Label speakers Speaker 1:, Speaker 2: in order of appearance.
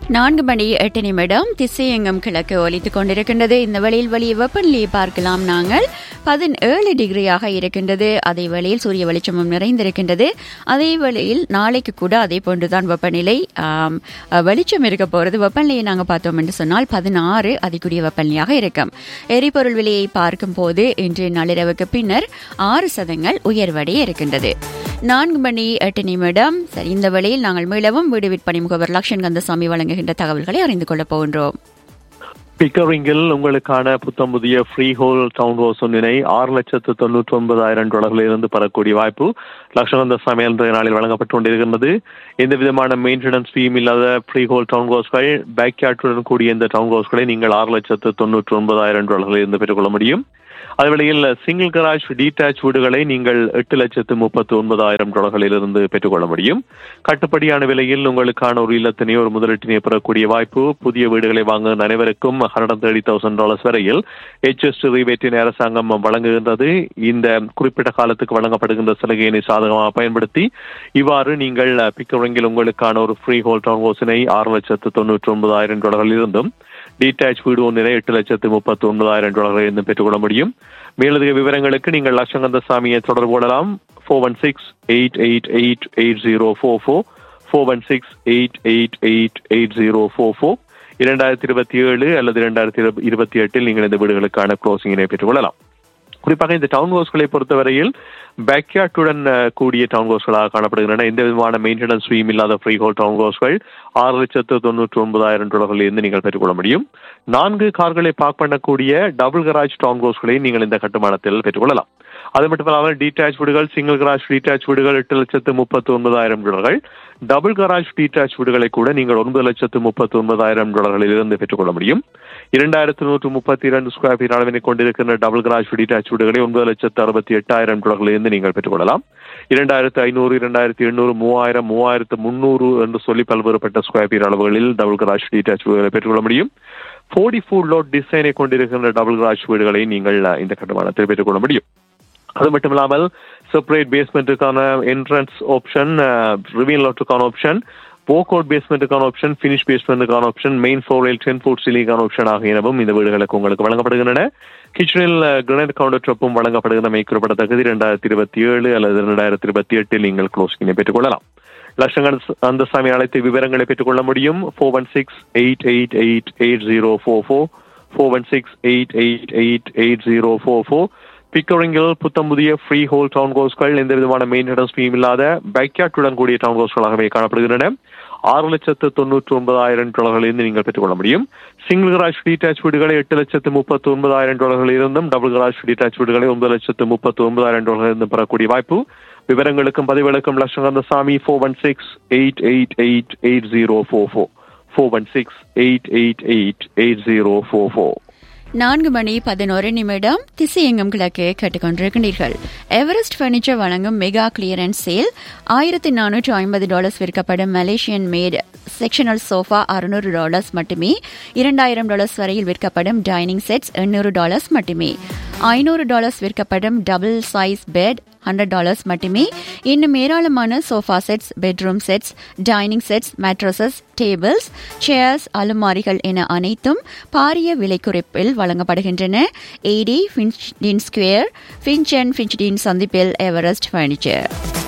Speaker 1: நான்கு மணி எட்டு நிமிடம் திசையங்கம் கிழக்கு ஒலித்துக் கொண்டிருக்கின்றது இந்த வழியில் வெளியே வெப்பநிலையை பார்க்கலாம் நாங்கள் பதினேழு டிகிரியாக இருக்கின்றது அதே வேளையில் சூரிய வெளிச்சமும் நிறைந்திருக்கின்றது அதே வேளையில் நாளைக்கு கூட அதே போன்றுதான் வெப்பநிலை ஆம், வெளிச்சம் இருக்க போகிறது வெப்பநிலையை நாங்கள் பார்த்தோம் என்று சொன்னால் பதினாறு அதிகூடிய வெப்பநிலையாக இருக்கும் எரிபொருள் விலையை பார்க்கும் போது இன்று நள்ளிரவுக்கு பின்னர் ஆறு சதங்கள் உயர்வடைய இருக்கின்றது நான்கு மணி எட்டு நிமிடம் சரி இந்த வேளையில் நாங்கள் மீளவும் வீடு விற்பனை முகவர் லக்ஷன் கந்தசாமி வழங்குகின்ற தகவல்களை அறிந்து கொள்ளப் போகின்றோம்
Speaker 2: பிக்கரிங்கில் உங்களுக்கான புத்தம் புதிய ஃப்ரீ ஹோல் டவுன் ஹவுஸ் ஒன்றினை ஆறு லட்சத்து தொண்ணூற்றி ஒன்பதாயிரம் டாலர்களில் இருந்து பெறக்கூடிய வாய்ப்பு லட்சணந்த சமையல் இன்றைய நாளில் வழங்கப்பட்டு கொண்டிருக்கின்றது எந்த விதமான மெயின்டெனன்ஸ் ஃபீம் இல்லாத ஃப்ரீ ஹோல் டவுன் ஹவுஸ்கள் பேக் யார்டுடன் கூடிய இந்த டவுன் ஹவுஸ்களை நீங்கள் ஆறு லட்சத்து தொண்ணூற்றி ஒன்பதாயிரம் டாலர்களில் இருந்து பெற்றுக்கொள்ள முடியும் அதுவேளையில் சிங்கிள் கராஜ் டீடாச் வீடுகளை நீங்கள் எட்டு லட்சத்து முப்பத்தி ஒன்பதாயிரம் டாலர்களில் இருந்து பெற்றுக்கொள்ள முடியும் கட்டுப்படியான விலையில் உங்களுக்கான ஒரு இல்லத்தினை ஒரு முதலீட்டினை பெறக்கூடிய வாய்ப்பு புதிய வீடுகளை வாங்க அனைவருக்கும் ஹண்ட்ரட் தேர்ட்டி தௌசண்ட் டாலர்ஸ் வரையில் ஹெச்எஸ் ரிவேட்டின் அரசாங்கம் வழங்குகின்றது இந்த குறிப்பிட்ட காலத்துக்கு வழங்கப்படுகின்ற சலுகையினை சாதகமாக பயன்படுத்தி இவ்வாறு நீங்கள் பிக்கரிங்கில் உங்களுக்கான ஒரு ஃப்ரீ ஹோல் டவுன் ஹவுஸினை ஆறு லட்சத்து தொண்ணூற்றி ஒன்பதாயிரம் டாலர்களில் இருந்தும் டீடாச் வீடு ஒன்றினை எட்டு லட்சத்து முப்பத்தி ஒன்பதாயிரம் டாலர்களில் இருந்து பெற்றுக்கொள்ள முடியும் மேலதிக விவரங்களுக்கு நீங்கள் லட்சங்கந்த சாமியை தொடர்பு கொள்ளலாம் four one six eight eight eight eight zero four four four one six eight eight eight eight zero four four இரண்டாயிரத்தி இருபத்தி ஏழு அல்லது இரண்டாயிரத்தி இருபத்தி எட்டில் நீங்கள் இந்த வீடுகளுக்கான க்ளோசிங்கினை பெற்றுக்கொள்ளலாம் குறிப்பாக இந்த டவுன் ஹவுஸ்களை பொறுத்தவரையில் பேக்யார்டுடன் கூடிய டவுன் ஹவுஸ்களாக காணப்படுகின்றன எந்த விதமான மெயின்டெனன்ஸ் ஃபீம் இல்லாத ஃப்ரீ ஹோல் டவுன் ஹவுஸ்கள் ஆறு லட்சத்து தொண்ணூற்றி ஒன்பதாயிரம் டாலர்களில் இருந்து நீங்கள் பெற்றுக்கொள்ள முடியும் நான்கு கார்களை பார்க் பண்ணக்கூடிய டபுள் கராஜ் டவுன் ஹவுஸ்களை நீங்கள் இந்த கட்டுமானத்தில் பெற்றுக்கொள்ளலாம் அது மட்டுமல்லாமல் டீடாச் வீடுகள் சிங்கிள் கராஜ் டீடாச் வீடுகள் எட்டு லட்சத்து முப்பத்தி ஒன்பதாயிரம் டாலர்கள் டபுள் கராஜ் டீடாச் வீடுகளை கூட நீங்கள் ஒன்பது லட்சத்து முப்பத்தி ஒன்பதாயிரம் டாலர்களில் இருந்து பெற்றுக்கொள்ள முடியும் இரண்டாயிரத்து நூற்று முப்பத்தி இரண்டு ஸ்கொயர் ஃபீட் அளவினை கொண்டிருக்கின்ற டபுள் கராஜ் டீடாச் வீடுகளை ஒன்பது லட்சத்து அறுபத்தி எட்டாயிரம் டாலர்களில் இருந்து நீங்கள் பெற்றுக்கொள்ளலாம் இரண்டாயிரத்து ஐநூறு இரண்டாயிரத்தி எண்ணூறு மூவாயிரம் மூவாயிரத்து முன்னூறு என்று சொல்லி பல்வேறுபட்ட ஸ்கொயர் ஃபீட் அளவுகளில் டபுள் கராஜ் டீடாச் வீடுகளை பெற்றுக்கொள்ள முடியும் ஃபோர்டி ஃபுட் லோட் டிசைனை கொண்டிருக்கின்ற டபுள் கராஜ் வீடுகளை நீங்கள் இந்த கட்டுமானத்தில் பெற்றுக்கொள்ள முடியும் அது மட்டும் இல்லாமல் செப்பரேட் பேஸ்மெண்ட்டுக்கான என்ட்ரன்ஸ் ஆப்ஷன் ரிவீல் லோட்டுக்கான ஆப்ஷன் போக் அவுட் பேஸ்மெண்ட்டுக்கான ஆப்ஷன் ஃபினிஷ் பேஸ்மெண்ட்டுக்கான option main floor ten foot சீலிங்கான ஆப்ஷன் ஆகியனவும் இந்த வீடுகளுக்கு உங்களுக்கு வழங்கப்படுகின்றன கிச்சனில் கிரனைட் கவுண்டர் ட்ரப்பும் வழங்கப்படுகின்றமை குறிப்பிடத்தக்கது இரண்டாயிரத்தி இருபத்தி ஏழு அல்லது இரண்டாயிரத்தி இருபத்தி எட்டில் நீங்கள் க்ளோசிங்கினை பெற்றுக்கொள்ளலாம் லட்சங்கள் அந்த சாமி அழைத்து விவரங்களை பெற்றுக்கொள்ள முடியும் four one six eight eight eight eight zero four four four one six eight eight eight eight zero four four பிக்கரிங்கில் புத்தம் புதிய ஃப்ரீ ஹோல் டவுன் ஹவுஸ்கள் எந்த விதமான மெயின்டெனன்ஸ் ஃபீம் இல்லாத பேக்யார்டுடன் கூடிய டவுன் ஹவுஸ்களாகவே காணப்படுகின்றன ஆறு லட்சத்து தொண்ணூற்றி ஒன்பதாயிரம் டாலர்களிலிருந்து நீங்கள் பெற்றுக்கொள்ள முடியும் சிங்கிள் கராஜ் டீடாச் வீடுகளை எட்டு லட்சத்து முப்பத்தி ஒன்பதாயிரம் டாலர்களில் இருந்தும் டபுள் கராஜ் டீடாச் வீடுகளை ஒன்பது லட்சத்து முப்பத்தி ஒன்பதாயிரம் டாலர்களில் இருந்து பெறக்கூடிய வாய்ப்பு விவரங்களுக்கும் பதிவுகளுக்கும் Latchakantha Samy four one six eight eight eight eight zero four four four one six eight eight eight eight zero four four
Speaker 1: நான்கு மணி பதினோரு நிமிடம் திசையங்கம் கிழக்கு கேட்டுக்கொண்டிருக்கிறீர்கள் எவரெஸ்ட் பர்னிச்சர் வழங்கும் மெகா கிளியரன்ஸ் சேல் ஆயிரத்தி நானூற்று ஐம்பது டாலர்ஸ் விற்கப்படும் மலேசியன் மேட் செக்ஷனல் சோஃபா அறுநூறு டாலர்ஸ் மட்டுமே இரண்டாயிரம் டாலர்ஸ் வரையில் விற்கப்படும் டைனிங் செட்ஸ் எண்ணூறு டாலர்ஸ் மட்டுமே ஐநூறு டாலர்ஸ் விற்கப்படும் double size bed hundred dollars மட்டுமே இன்னும் ஏராளமான sofa sets bedroom sets dining sets mattresses tables chairs அலுமாரிகள் என அனைத்தும் பாரிய விலை குறைப்பில் வழங்கப்படுகின்றன ஏடி ஃபின்ச்டின் ஸ்கொயர் ஃபின்ச் அண்ட் ஃபின்ச்டின் சந்திப்பில் எவரெஸ்ட் பர்னிச்சர்